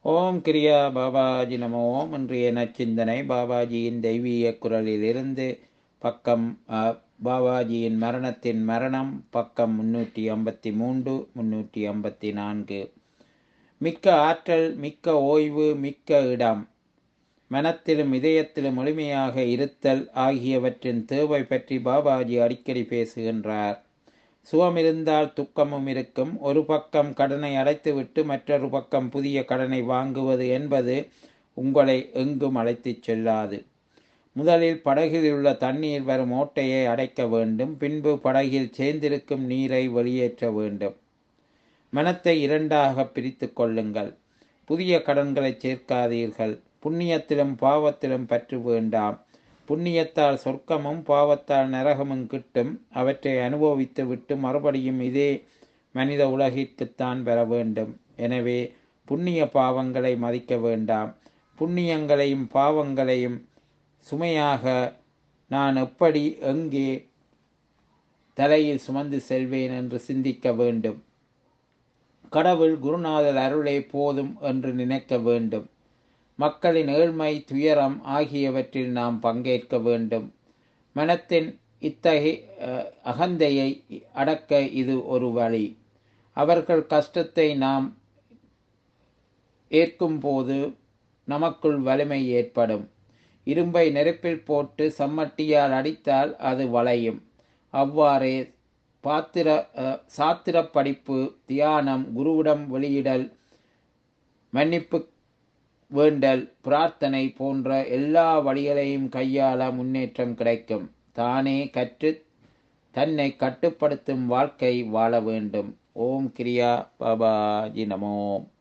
ஓம் கிரியா பாபாஜி நமோ ஓம் இன்றைய நச்சிந்தனை பாபாஜியின் தெய்வீக குரலிலிருந்து பக்கம் அ, பாபாஜியின் மரணத்தின் மரணம் பக்கம் முன்னூற்றி ஐம்பத்தி மூன்று முன்னூற்றி ஐம்பத்தி நான்கு மிக்க ஆற்றல் மிக்க ஓய்வு மிக்க இடம் மனத்திலும் இதயத்திலும் முழுமையாக இருத்தல் ஆகியவற்றின் தேவை பற்றி பாபாஜி அடிக்கடி பேசுகின்றார் சுகம் இருந்தால் துக்கமும் இருக்கும் ஒரு பக்கம் கடனை அடைத்துவிட்டு மற்றொரு பக்கம் புதிய கடனை வாங்குவது என்பது உங்களை எங்கும் அழைத்துச் செல்லாது முதலில் படகில் உள்ள தண்ணீர் வரும் ஓட்டையை அடைக்க வேண்டும் பின்பு படகில் சேர்ந்திருக்கும் நீரை வெளியேற்ற வேண்டும் மனத்தை இரண்டாக பிரித்து கொள்ளுங்கள் புதிய கடன்களை சேர்க்காதீர்கள் புண்ணியத்திலும் பாவத்திலும் பற்று வேண்டாம் புண்ணியத்தால் சொர்க்கமும் பாவத்தால் நரகமும் கிட்டும் அவற்றை அனுபவித்து விட்டு மறுபடியும் இதே மனித உலகிற்குத்தான் பெற வேண்டும் எனவே புண்ணிய பாவங்களை மதிக்க வேண்டாம் புண்ணியங்களையும் பாவங்களையும் சுமையாக நான் எப்படி எங்கே தலையில் சுமந்து செல்வேன் என்று சிந்திக்க வேண்டும் கடவுள் குருநாதர் அருளே போதும் என்று நினைக்க வேண்டும் மக்களின் ஏழ்மை துயரம் ஆகியவற்றில் நாம் பங்கேற்க வேண்டும் மனத்தின் இத்தகைய அஹ், அகந்தையை அடக்க இது ஒரு வழி அவர்கள் கஷ்டத்தை நாம் ஏற்கும் போது நமக்குள் வலிமை ஏற்படும் இரும்பை நெருப்பில் போட்டு சம்மட்டியால் அடித்தால் அது வளையும் அவ்வாறே பாத்திர அஹ், சாத்திர படிப்பு தியானம் குருவிடம் வெளியிடல் மன்னிப்பு வேண்டல் பிரார்த்தனை போன்ற எல்லா வழிகளையும் கையாள முன்னேற்றம் கிடைக்கும் தானே கற்று தன்னை கட்டுப்படுத்தும் வாழ்க்கை வாழ வேண்டும் ஓம் கிரியா பாபாஜி நமோம்